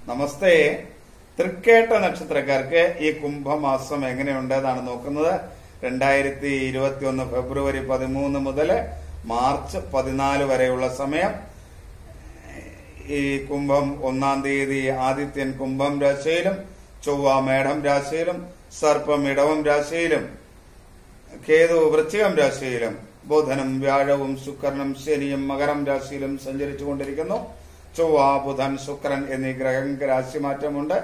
നമസ്തേ തൃക്കേട്ട നക്ഷത്രക്കാർക്ക് ഈ കുംഭമാസം എങ്ങനെയുണ്ട് എന്നാണ് നോക്കുന്നത് രണ്ടായിരത്തി ഇരുപത്തി ഒന്ന് ഫെബ്രുവരി പതിമൂന്ന് മുതൽ മാർച്ച് പതിനാല് വരെയുള്ള സമയം ഈ കുംഭം ഒന്നാം തീയതി ആദിത്യൻ കുംഭം രാശിയിലും ചൊവ്വ മേടം രാശിയിലും സർപ്പം ഇടവം രാശിയിലും കേതു വൃശ്ചികം രാശിയിലും ബുധനും വ്യാഴവും ശുക്രനും ശനിയും മകരം രാശിയിലും സഞ്ചരിച്ചു കൊണ്ടിരിക്കുന്നു ചൊവ്വ ബുധൻ ശുക്രൻ എന്നീ ഗ്രഹങ്ങൾക്ക് രാശിമാറ്റമുണ്ട്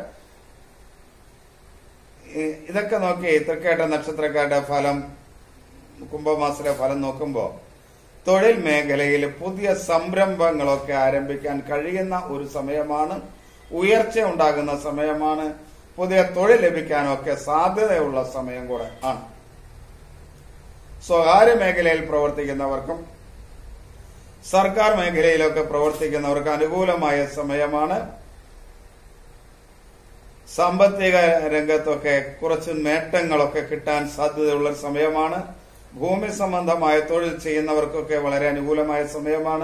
ഈ- ഇതൊക്കെ നോക്കി തൃക്കേട്ട നക്ഷത്രക്കാരുടെ ഫലം കുംഭമാസത്തിലെ ഫലം നോക്കുമ്പോൾ തൊഴിൽ മേഖലയിൽ പുതിയ സംരംഭങ്ങളൊക്കെ ആരംഭിക്കാൻ കഴിയുന്ന ഒരു സമയമാണ് ഉയർച്ച ഉണ്ടാകുന്ന സമയമാണ് പുതിയ തൊഴിൽ ലഭിക്കാനൊക്കെ സാധ്യതയുള്ള സമയം കൂടെ ആണ് സ്വകാര്യ മേഖലയിൽ പ്രവർത്തിക്കുന്നവർക്കും സർക്കാർ മേഖലയിലൊക്കെ പ്രവർത്തിക്കുന്നവർക്ക് അനുകൂലമായ സമയമാണ് സാമ്പത്തിക രംഗത്തൊക്കെ കുറച്ച് നേട്ടങ്ങളൊക്കെ കിട്ടാൻ സാധ്യതയുള്ള സമയമാണ് ഭൂമി സംബന്ധമായ തൊഴിൽ ചെയ്യുന്നവർക്കൊക്കെ വളരെ അനുകൂലമായ സമയമാണ്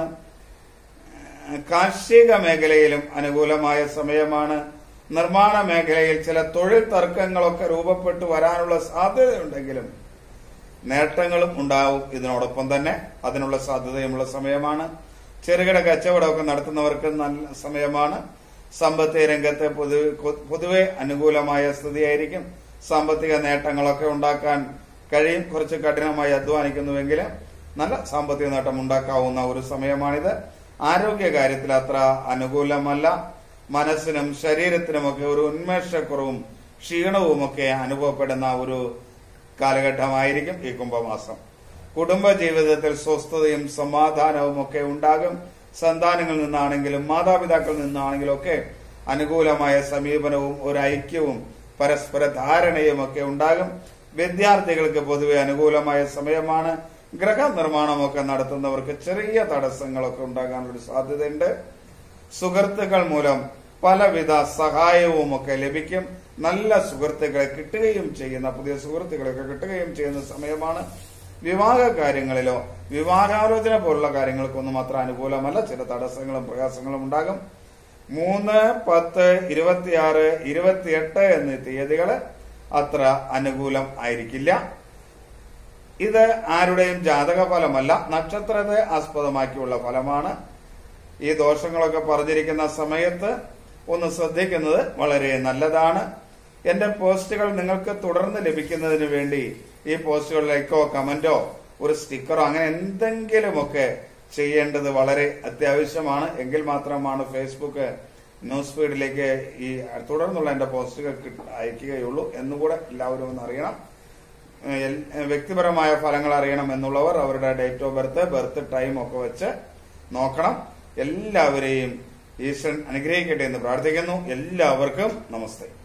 കാർഷിക മേഖലയിലും അനുകൂലമായ സമയമാണ് നിർമ്മാണ മേഖലയിൽ ചില തൊഴിൽ തർക്കങ്ങളൊക്കെ രൂപപ്പെട്ടു വരാനുള്ള സാധ്യതയുണ്ടെങ്കിലും നേട്ടങ്ങളും ഉണ്ടാവും ഇതിനോടൊപ്പം തന്നെ അതിനുള്ള സാധ്യതയുമുള്ള സമയമാണ് ചെറുകിട കച്ചവടമൊക്കെ നടത്തുന്നവർക്ക് നല്ല സമയമാണ് സാമ്പത്തിക രംഗത്തെ പൊതുവെ പൊതുവെ അനുകൂലമായ സ്ഥിതിയായിരിക്കും സാമ്പത്തിക നേട്ടങ്ങളൊക്കെ ഉണ്ടാക്കാൻ കഴിയും കുറച്ച് കഠിനമായി അധ്വാനിക്കുന്നുവെങ്കിൽ നല്ല സാമ്പത്തിക നേട്ടം ഉണ്ടാക്കാവുന്ന ഒരു സമയമാണിത് ആരോഗ്യ കാര്യത്തിൽ അത്ര അനുകൂലമല്ല മനസ്സിനും ശരീരത്തിനുമൊക്കെ ഒരു ഉന്മേഷക്കുറവും ക്ഷീണവുമൊക്കെ അനുഭവപ്പെടുന്ന ഒരു കാലഘട്ടമായിരിക്കും ഈ കുംഭമാസം കുടുംബ ജീവിതത്തിൽ സ്വസ്ഥതയും സമാധാനവും ഒക്കെ ഉണ്ടാകും സന്താനങ്ങളിൽ നിന്നാണെങ്കിലും മാതാപിതാക്കളിൽ നിന്നാണെങ്കിലും ഒക്കെ അനുകൂലമായ സമീപനവും ഒരു ഐക്യവും പരസ്പര ധാരണയും ഒക്കെ ഉണ്ടാകും വിദ്യാർത്ഥികൾക്ക് പൊതുവെ അനുകൂലമായ സമയമാണ് ഗ്രഹനിർമ്മാണമൊക്കെ നടത്തുന്നവർക്ക് ചെറിയ തടസ്സങ്ങളൊക്കെ ഉണ്ടാകാനൊരു സാധ്യതയുണ്ട് സുഹൃത്തുക്കൾ മൂലം പലവിധ സഹായവും ഒക്കെ ലഭിക്കും നല്ല സുഹൃത്തുക്കളെ കിട്ടുകയും ചെയ്യുന്ന പുതിയ സുഹൃത്തുക്കളൊക്കെ കിട്ടുകയും ചെയ്യുന്ന സമയമാണ് വിവാഹ കാര്യങ്ങളിലോ വിവാഹാലോചന പോലുള്ള കാര്യങ്ങൾക്കൊന്നും അത്ര അനുകൂലമല്ല ചില തടസ്സങ്ങളും പ്രയാസങ്ങളും ഉണ്ടാകും മൂന്ന് പത്ത് ഇരുപത്തിയാറ് ഇരുപത്തിയെട്ട് എന്നീ തീയതികള് അത്ര അനുകൂലം ആയിരിക്കില്ല ഇത് ആരുടെയും ജാതക ഫലമല്ല നക്ഷത്രത്തെ ആസ്പദമാക്കിയുള്ള ഫലമാണ് ഈ ദോഷങ്ങളൊക്കെ പറഞ്ഞിരിക്കുന്ന സമയത്ത് ഒന്ന് ശ്രദ്ധിക്കുന്നത് വളരെ നല്ലതാണ് എന്റെ പോസ്റ്റുകൾ നിങ്ങൾക്ക് തുടർന്ന് ലഭിക്കുന്നതിന് വേണ്ടി ഈ പോസ്റ്റുകൾ ലൈക്കോ കമന്റോ ഒരു സ്റ്റിക്കറോ അങ്ങനെ എന്തെങ്കിലുമൊക്കെ ചെയ്യേണ്ടത് വളരെ അത്യാവശ്യമാണ് എങ്കിൽ മാത്രമാണ് ഫേസ്ബുക്ക് ന്യൂസ് ഫീഡിലേക്ക് ഈ തുടർന്നുള്ള എന്റെ പോസ്റ്റുകൾ കിട്ട- അയക്കുകയുള്ളൂ എന്നുകൂടെ എല്ലാവരും ഒന്ന് അറിയണം എൽ- വ്യക്തിപരമായ ഫലങ്ങൾ അറിയണം എന്നുള്ളവർ അവരുടെ date of birth birth time ഒക്കെ വെച്ച് നോക്കണം എല്ലാവരെയും ഈശ്വരൻ അനുഗ്രഹിക്കട്ടെ എന്ന് പ്രാർത്ഥിക്കുന്നു എല്ലാവർക്കും നമസ്തേ